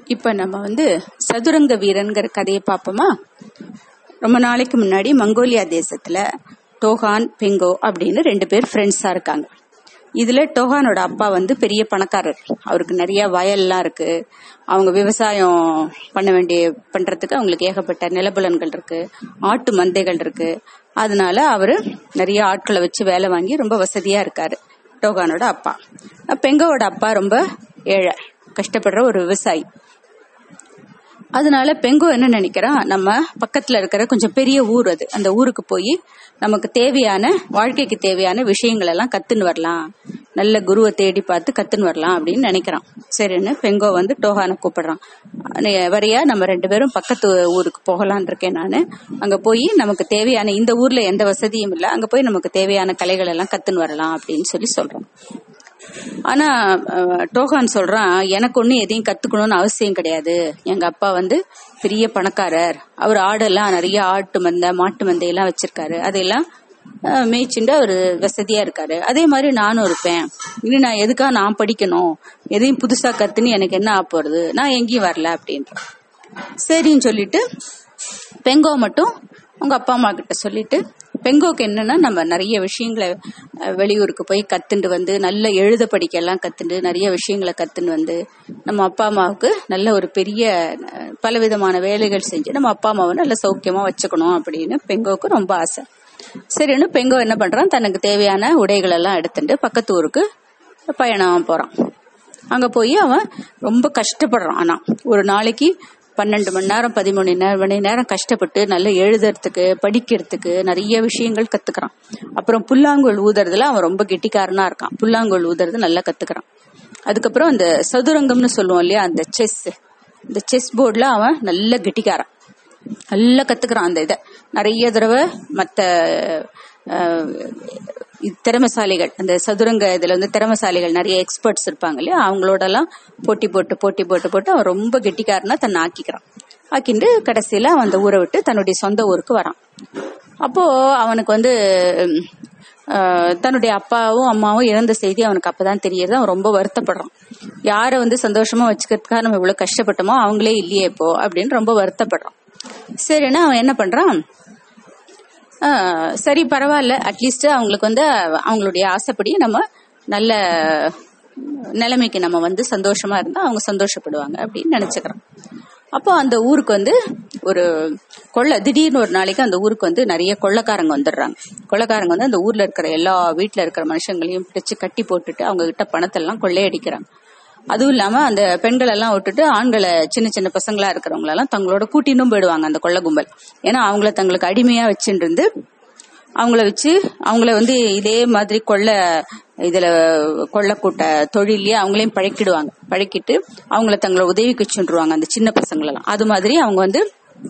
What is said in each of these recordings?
இப்ப நம்ம வந்து சதுரங்க வீரன்கிற கதையை பார்ப்போமா ரொம்ப நாளைக்கு முன்னாடி மங்கோலியா தேசத்துல டோஹான் பெங்கோ அப்படின்னு ரெண்டு பேர் ஃப்ரெண்ட்ஸா இருக்காங்க இதுல டோஹானோட அப்பா வந்து பெரிய பணக்காரர் அவருக்கு நிறைய வயல்லாம் இருக்கு அவங்க விவசாயம் பண்ண வேண்டிய பண்றதுக்கு அவங்களுக்கு ஏகப்பட்ட நிலபுலன்கள் இருக்கு ஆட்டு மந்தைகள் இருக்கு அதனால அவரு நிறைய ஆட்களை வச்சு வேலை வாங்கி ரொம்ப வசதியா இருக்காரு டோகானோட அப்பா பெங்கோவோட அப்பா ரொம்ப ஏழை கஷ்டப்படுற ஒரு விவசாயி அதனால பெங்கோ என்ன நினைக்கிறான் நம்ம பக்கத்துல இருக்கிற கொஞ்சம் பெரிய ஊர் அது அந்த ஊருக்கு போய் நமக்கு தேவையான வாழ்க்கைக்கு தேவையான விஷயங்கள் எல்லாம் கத்துன்னு வரலாம் நல்ல குருவை தேடி பார்த்து கத்துன்னு வரலாம் அப்படின்னு நினைக்கிறான் சரின்னு பெங்கோ வந்து டோஹானை கூப்பிடுறான் நீ வரையா நம்ம ரெண்டு பேரும் பக்கத்து ஊருக்கு போகலான் இருக்கேன் நான் அங்க போய் நமக்கு தேவையான இந்த ஊர்ல எந்த வசதியும் இல்லை அங்க போய் நமக்கு தேவையான கலைகள் எல்லாம் கத்துன்னு வரலாம் அப்படின்னு சொல்லி சொல்றான் ஆனா அஹ், டோகான் சொல்றான் எனக்கு ஒண்ணு எதையும் கத்துக்கணும்னு அவசியம் கிடையாது எங்க அப்பா வந்து பெரிய பணக்காரர் அவர் ஆடெல்லாம் நிறைய ஆட்டு மந்தை மாட்டு மந்தை எல்லாம் வச்சிருக்காரு அதையெல்லாம் அஹ், மேய்ச்சுண்டு அவர் வசதியா இருக்காரு அதே மாதிரி நானும் இருப்பேன் இனி நான் எதுக்காக நான் படிக்கணும் எதையும் புதுசா கத்துன்னு எனக்கு என்ன ஆக போறது நான் எங்கேயும் வரல அப்படின்ற சரின்னு சொல்லிட்டு பெங்கோ மட்டும் உங்க அப்பா அம்மா கிட்ட சொல்லிட்டு பெங்கோக்கு என்னன்னா நம்ம நிறைய விஷயங்களை அஹ், வெளியூருக்கு போய் கத்துண்டு வந்து நல்ல எழுத படிக்க எல்லாம் கத்துண்டு நிறைய விஷயங்களை கத்துண்டு வந்து நம்ம அப்பா அம்மாவுக்கு நல்ல ஒரு பெரிய அஹ், பலவிதமான வேலைகள் செஞ்சு நம்ம அப்பா அம்மாவை நல்ல சௌக்கியமா வச்சுக்கணும் அப்படின்னு பெங்கோவுக்கு ரொம்ப ஆசை சரின்னு பெங்கோ என்ன பண்றான் தனக்கு தேவையான உடைகள் எல்லாம் எடுத்துட்டு பக்கத்து ஊருக்கு பயணம் போறான் அங்க போய் அவன் ரொம்ப கஷ்டப்படுறான் ஆனா ஒரு நாளைக்கு பன்னெண்டு மணி நேரம் பதிமூணு நேரம் மணி நேரம் கஷ்டப்பட்டு நல்லா எழுதுறதுக்கு படிக்கிறதுக்கு நிறைய விஷயங்கள் கத்துக்கிறான் அப்புறம் புல்லாங்குழல் ஊதுறதுல அவன் ரொம்ப கெட்டிக்காரனா இருக்கான் புல்லாங்குழல் ஊதுறது நல்லா கத்துக்கிறான் அதுக்கப்புறம் அந்த சதுரங்கம்னு சொல்லுவோம் இல்லையா அந்த செஸ் இந்த செஸ் போர்டுல அவன் நல்ல கெட்டிக்காரன் நல்லா கத்துக்கிறான் அந்த இதை நிறைய தடவை மத்த அஹ், இது திறமசாலிகள் அந்த சதுரங்க இதுல வந்து திறமசாலிகள் நிறைய எக்ஸ்பர்ட்ஸ் இருப்பாங்க இல்லையா அவங்களோட எல்லாம் போட்டி போட்டு போட்டி போட்டு போட்டு அவன் ரொம்ப கெட்டிக்காரனா தன்னை ஆக்கிக்கிறான் ஆக்கிண்டு கடைசியில அவன் அந்த ஊரை விட்டு தன்னுடைய சொந்த ஊருக்கு வரான் அப்போ அவனுக்கு வந்து உம், அஹ், தன்னுடைய அப்பாவும் அம்மாவும் இறந்த செய்தி அவனுக்கு அப்பதான் தெரியுது அவன் ரொம்ப வருத்தப்படுறான் யாரை வந்து சந்தோஷமா வச்சுக்கிறதுக்காக நம்ம இவ்வளவு கஷ்டப்பட்டோமோ அவங்களே இல்லையே இப்போ அப்படின்னு ரொம்ப வருத்தப்படுறான் சரின்னா அவன் என்ன பண்றான் ஆஹ் சரி பரவாயில்ல அட்லீஸ்ட் அவங்களுக்கு வந்து அவங்களுடைய ஆசைப்படி நம்ம நல்ல நிலைமைக்கு நம்ம வந்து சந்தோஷமா இருந்தா அவங்க சந்தோஷப்படுவாங்க அப்படின்னு நினைச்சுக்கிறோம் அப்போ அந்த ஊருக்கு வந்து ஒரு கொள்ளை திடீர்னு ஒரு நாளைக்கு அந்த ஊருக்கு வந்து நிறைய கொள்ளைக்காரங்க வந்துடுறாங்க கொள்ளைக்காரங்க வந்து அந்த ஊர்ல இருக்கிற எல்லா வீட்ல இருக்கிற மனுஷங்களையும் பிடிச்சு கட்டி போட்டுட்டு அவங்க கிட்ட பணத்தெல்லாம் கொள்ளையடிக்கிறாங்க அதுவும் இல்லாம அந்த பெண்கள் எல்லாம் விட்டுட்டு ஆண்களை சின்ன சின்ன பசங்களா இருக்கிறவங்க எல்லாம் தங்களோட கூட்டினும் போயிடுவாங்க அந்த கொள்ளை கும்பல் ஏன்னா அவங்கள தங்களுக்கு அடிமையா வச்சுட்டு இருந்து அவங்கள வச்சு அவங்கள வந்து இதே மாதிரி கொள்ள இதுல கொள்ளக்கூட்ட தொழிலே அவங்களையும் பழக்கிடுவாங்க பழக்கிட்டு அவங்கள தங்களை உதவிக்கு வச்சுருவாங்க அந்த சின்ன பசங்களெல்லாம் அது மாதிரி அவங்க வந்து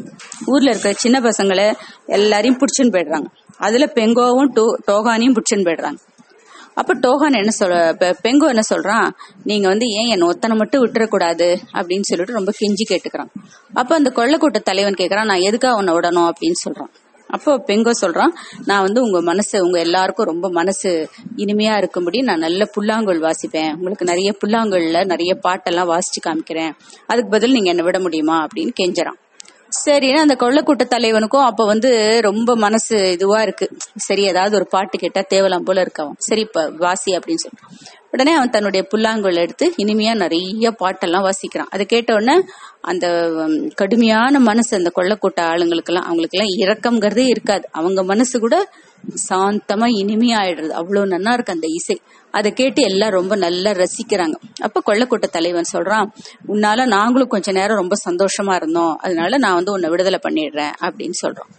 ஊர்ல இருக்கிற சின்ன பசங்களை எல்லாரையும் புடிச்சுன்னு போயிடுறாங்க அதுல பெங்கோவும் டோ- டோகானையும் புடிச்சுன்னு போயிடுறாங்க அப்ப டோகான் என்ன சொல்ற பெ- பெங்கோ என்ன சொல்றான் நீங்க வந்து ஏன் என்ன ஒத்தனை மட்டும் விட்டுறக்கூடாது அப்படின்னு சொல்லிட்டு ரொம்ப கெஞ்சி கேட்டுக்கிறான் அப்ப அந்த கொள்ளக்கூட்ட தலைவன் கேக்குறான் நான் எதுக்காக உன்னை விடணும் அப்படின்னு சொல்றான் அப்போ பெங்கோ சொல்றான் நான் வந்து உங்க மனசு உங்க எல்லாருக்கும் ரொம்ப மனசு இனிமையா இருக்கும்படி நான் நல்ல புல்லாங்குழல் வாசிப்பேன் உங்களுக்கு நிறைய புல்லாங்குழல்ல நிறைய பாட்டெல்லாம் வாசிச்சு காமிக்கிறேன் அதுக்கு பதில் நீங்க என்ன விட முடியுமா அப்படின்னு கெஞ்சறான் சரின்னு அந்த கொள்ளக்கூட்ட தலைவனுக்கும் அப்ப வந்து ரொம்ப மனசு இதுவா இருக்கு சரி ஏதாவது ஒரு பாட்டு கேட்டா தேவலாம் போல இருக்கு அவன் சரி இப்ப வாசி அப்படின்னு சொல்றான் உடனே அவன் தன்னுடைய புல்லாங்குழல் எடுத்து இனிமையா நிறைய பாட்டெல்லாம் வாசிக்கிறான் அதை கேட்ட உடனே அந்த உம், கடுமையான மனசு அந்த கொள்ளக்கூட்ட ஆளுங்களுக்கெல்லாம் அவங்களுக்கெல்லாம் இரக்கம்ங்கிறதே இருக்காது அவங்க மனசு கூட சாந்தமா இனிமையா ஆயிடுறது அவ்வளவு நன்னா இருக்கு அந்த இசை அதை கேட்டு எல்லாம் ரொம்ப நல்லா ரசிக்கிறாங்க அப்ப கொள்ளக்கூட்ட தலைவன் சொல்றான் உன்னால நாங்களும் கொஞ்ச நேரம் ரொம்ப சந்தோஷமா இருந்தோம் அதனால நான் வந்து உன்னை விடுதலை பண்ணிடுறேன் அப்படின்னு சொல்றான்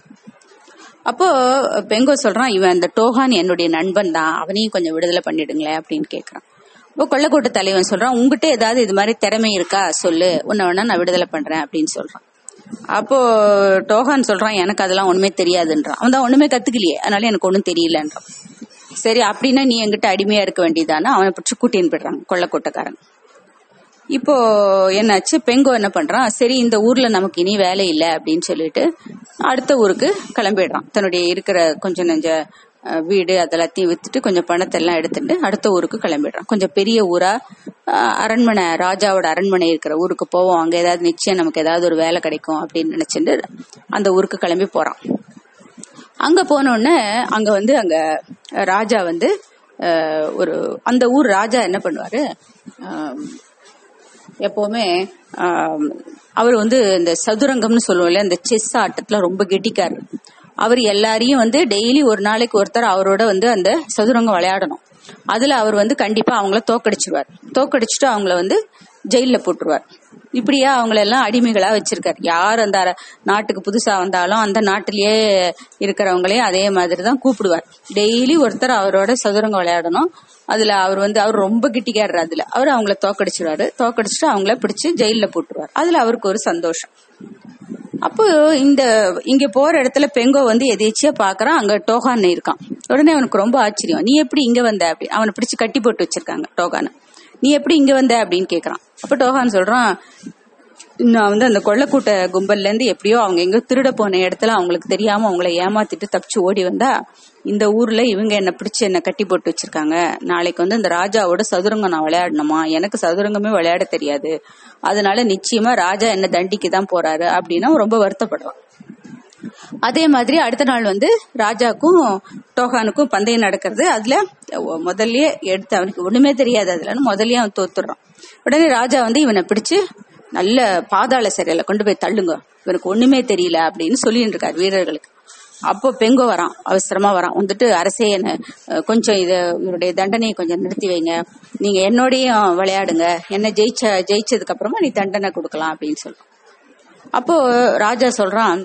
அப்போ பெங்கோ சொல்றான் இவன் அந்த டோஹான் என்னுடைய நண்பன் தான் அவனையும் கொஞ்சம் விடுதலை பண்ணிடுங்களேன் அப்படின்னு கேக்குறான் இப்போ கொள்ளக்கூட்ட தலைவன் சொல்றான் உங்ககிட்ட ஏதாவது இது மாதிரி திறமை இருக்கா சொல்லு உன்னை வேணா நான் விடுதலை பண்றேன் அப்படின்னு சொல்றான் அப்போ டோஹான் சொல்றான் எனக்கு அதெல்லாம் ஒண்ணுமே தெரியாதுன்றான் அவன் தான் ஒண்ணுமே கத்துக்கலையே அதனால எனக்கு ஒண்ணும் தெரியலன்றான் சரி அப்படின்னா நீ என்கிட்ட அடிமையா இருக்க வேண்டியதானே அவனை பிடிச்சி கூட்டின்னு போயிடுறாங்க கொள்ளக்கூட்டக்காரன் இப்போ என்னாச்சு பெங்கோ என்ன பண்றான் சரி இந்த ஊர்ல நமக்கு இனி வேலை இல்லை அப்படின்னு சொல்லிட்டு அடுத்த ஊருக்கு கிளம்பிடுறான் தன்னுடைய இருக்கிற கொஞ்சம் நெஞ்ச அஹ், வீடு அதெல்லாத்தையும் வித்துட்டு கொஞ்சம் பணத்தை எல்லாம் எடுத்துட்டு அடுத்த ஊருக்கு கிளம்பிடுறான் கொஞ்சம் பெரிய ஊரா அஹ், அரண்மனை ராஜாவோட அரண்மனை இருக்கிற ஊருக்கு போவோம் அங்க ஏதாவது நிச்சயம் நமக்கு ஏதாவது ஒரு வேலை கிடைக்கும் அப்படின்னு நினைச்சிட்டு அந்த ஊருக்கு கிளம்பி போறான் அங்க போன உடனே அங்க வந்து அங்க ராஜா வந்து அஹ், ஒரு அந்த ஊர் ராஜா என்ன பண்ணுவாரு அஹ், எப்பவுமே ஆம், அவர் வந்து இந்த சதுரங்கம்னு சொல்லுவோம்ல இந்த செஸ் ஆட்டத்துல ரொம்ப கெட்டிக்காரு அவர் எல்லாரையும் வந்து டெய்லி ஒரு நாளைக்கு ஒருத்தர் அவரோட வந்து அந்த சதுரங்கம் விளையாடணும் அதுல அவர் வந்து கண்டிப்பா அவங்கள தோக்கடிச்சிருவார் தோக்கடிச்சுட்டு அவங்கள வந்து ஜெயில போட்டுருவார் இப்படியா அவங்கள எல்லாம் அடிமைகளா வச்சிருக்காரு யார் அந்த அர- நாட்டுக்கு புதுசா வந்தாலும் அந்த நாட்டிலேயே இருக்கிறவங்களையும் அதே மாதிரி தான் கூப்பிடுவார் டெய்லி ஒருத்தர் அவரோட சதுரங்கம் விளையாடணும் அதுல அவர் வந்து அவர் ரொம்ப கிட்டிக்காரர் அதுல அவர் அவங்கள தோக்கடிச்சிருவாரு தோக்கடிச்சுட்டு அவங்கள பிடிச்சு ஜெயில போட்டுருவார் அதுல அவருக்கு ஒரு சந்தோஷம் அப்போ இந்த இங்க போற இடத்துல பெங்கோ வந்து எதேச்சியா பாக்குறான் அங்க டோகான் இருக்கான் உடனே அவனுக்கு ரொம்ப ஆச்சரியம் நீ எப்படி இங்க வந்த அப்படி அவனை பிடிச்சு கட்டி போட்டு வச்சிருக்காங்க டோகான நீ எப்படி இங்க வந்த அப்படின்னு கேக்குறான் அப்ப டோகான் சொல்றான் நான் வந்து அந்த கொள்ளக்கூட்ட கும்பல்ல இருந்து எப்படியோ அவங்க எங்க திருட போன இடத்துல அவங்களுக்கு தெரியாம அவங்கள ஏமாத்திட்டு தப்பிச்சு ஓடி வந்தா இந்த ஊர்ல இவங்க என்ன பிடிச்சு என்ன கட்டி போட்டு வச்சிருக்காங்க நாளைக்கு வந்து இந்த ராஜாவோட சதுரங்கம் நான் விளையாடணுமா எனக்கு சதுரங்கமே விளையாட தெரியாது அதனால நிச்சயமா ராஜா என்ன தண்டிக்கு தான் போறாரு அப்படின்னு அவன் ரொம்ப வருத்தப்படுவான் அதே மாதிரி அடுத்த நாள் வந்து ராஜாக்கும் டோகானுக்கும் பந்தயம் நடக்கிறது அதுல முதல்லயே எடுத்து அவனுக்கு ஒண்ணுமே தெரியாது அதுல முதல்லயே அவன் தோத்துடுறான் உடனே ராஜா வந்து இவனை பிடிச்சு நல்ல பாதாள சிறையில கொண்டு போய் தள்ளுங்க இவனுக்கு ஒண்ணுமே தெரியல அப்படின்னு சொல்லிட்டு இருக்காரு வீரர்களுக்கு அப்போ பெங்கோ வரான் அவசரமா வரான் வந்துட்டு அரசே என்ன அஹ், கொஞ்சம் இத இவருடைய தண்டனையை கொஞ்சம் நிறுத்தி வைங்க நீங்க என்னோடயும் விளையாடுங்க என்ன ஜெயிச்ச ஜெயிச்சதுக்கு அப்புறமா நீ தண்டனை கொடுக்கலாம் அப்படின்னு சொல்றான் அப்போ ராஜா சொல்றான்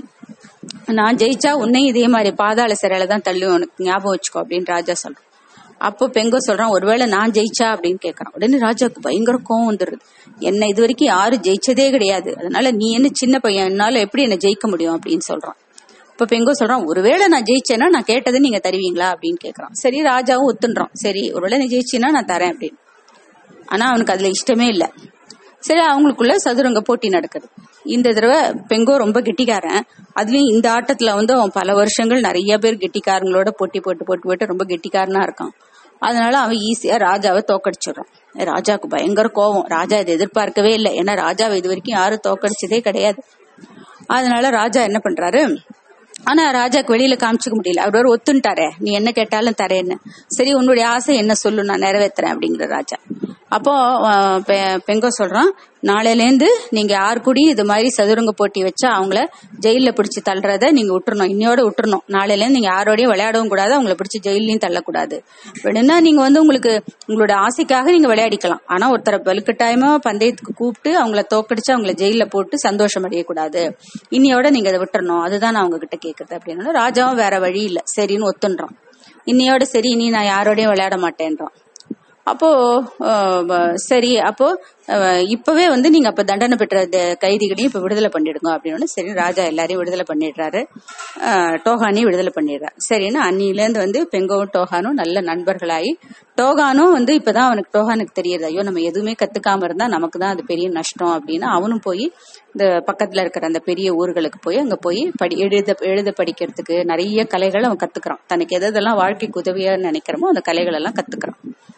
நான் ஜெயிச்சா உன்னையும் இதே மாதிரி பாதாள சிறையில தான் தள்ளி உனக்கு ஞாபகம் வச்சுக்கோ அப்படின்னு ராஜா சொல்றான் அப்போ பெங்கோ சொல்றான் ஒருவேளை நான் ஜெயிச்சா அப்படின்னு கேக்குறான் உடனே ராஜாவுக்கு பயங்கர கோவம் வந்துடுது என்ன இது வரைக்கும் யாரும் ஜெயிச்சதே கிடையாது அதனால நீ என்ன சின்ன பையன் என்னால எப்படி என்ன ஜெயிக்க முடியும் அப்படின்னு சொல்றான் இப்ப பெங்கோ சொல்றான் ஒருவேளை நான் ஜெயிச்சேன்னா நான் கேட்டதை நீங்க தருவீங்களா அப்படின்னு கேக்குறான் சரி ராஜாவும் ஒத்துன்றான் சரி ஒருவேளை நீ ஜெயிச்சின்னா நான் தரேன் அப்படின்னு ஆனா அவனுக்கு அதுல இஷ்டமே இல்ல சரி அவங்களுக்குள்ள சதுரங்க போட்டி நடக்குது இந்த தடவை பெங்கோ ரொம்ப கெட்டிக்காரன் அதுலயும் இந்த ஆட்டத்துல வந்து அவன் பல வருஷங்கள் நிறைய பேர் கெட்டிக்காரங்களோட போட்டி போட்டு போட்டு போட்டு ரொம்ப கெட்டிக்காரனா இருக்கான் அதனால அவன் ஈஸியா ராஜாவை தோக்கடிச்சிடுறான் ராஜாவுக்கு பயங்கர கோவம் ராஜா இதை எதிர்பார்க்கவே இல்லை ஏன்னா ராஜாவை இது வரைக்கும் யாரும் தோக்கடிச்சதே கிடையாது அதனால ராஜா என்ன பண்றாரு ஆனா ராஜாக்கு வெளியில காமிச்சுக்க முடியல அவர் ஒத்துன்ட்டாரே நீ என்ன கேட்டாலும் தரேன்னு சரி உன்னுடைய ஆசை என்ன சொல்லு நான் நிறைவேத்துறேன் அப்படிங்கிற ராஜா அப்போ அஹ், பெ- பெங்கோ சொல்றான் நாளையில இருந்து நீங்க யார் கூடயும் இது மாதிரி சதுரங்க போட்டி வச்சா அவங்கள ஜெயில பிடிச்சு தள்ளுறத நீங்க விட்டுறணும் இன்னையோட விட்டுறணும் நாளையில இருந்து நீங்க யாரோடயும் விளையாடவும் கூடாது அவங்கள பிடிச்சு ஜெயிலையும் தள்ளக்கூடாது வேணும்னா நீங்க வந்து உங்களுக்கு உங்களோட ஆசைக்காக நீங்க விளையாடிக்கலாம் ஆனா ஒருத்தரை வலுக்கட்டாயமா பந்தயத்துக்கு கூப்பிட்டு அவங்கள தோக்கடிச்சு அவங்கள ஜெயில போட்டு சந்தோஷம் அடையக்கூடாது இன்னையோட நீங்க அதை விட்டுறணும் அதுதான் நான் உங்ககிட்ட கேக்குறது அப்படின்னு ராஜாவும் வேற வழி இல்ல சரின்னு ஒத்துன்றான் இன்னையோட சரி இனி நான் யாரோடயும் விளையாட மாட்டேன்றான் அப்போ அஹ், வ- சரி அப்போ அஹ், இப்பவே வந்து நீங்க அப்ப தண்டனை பெற்ற த- கைதிகளையும் இப்ப விடுதலை பண்ணிடுங்க அப்படின்னு சரி ராஜா எல்லாரையும் விடுதலை பண்ணிடுறாரு அஹ், டோகானையும் விடுதலை பண்ணிடுறாரு சரின்னு அன்னில இருந்து வந்து பெங்கோவும் டோகானும் நல்ல நண்பர்களாகி டோகானும் வந்து இப்பதான் அவனுக்கு டோகானுக்கு தெரியுது ஐயோ நம்ம எதுவுமே கத்துக்காம இருந்தா நமக்கு தான் அது பெரிய நஷ்டம் அப்படின்னு அவனும் போய் இந்த பக்கத்துல இருக்கிற அந்த பெரிய ஊர்களுக்கு போய் அங்க போய் படி எழுத எழுத படிக்கிறதுக்கு நிறைய கலைகளை அவன் கத்துக்கிறான் தனக்கு எது எதெல்லாம் வாழ்க்கைக்கு உதவியா நினைக்கிறோமோ அந்த கலைகள் எல்லாம் கத்துக்கிறான்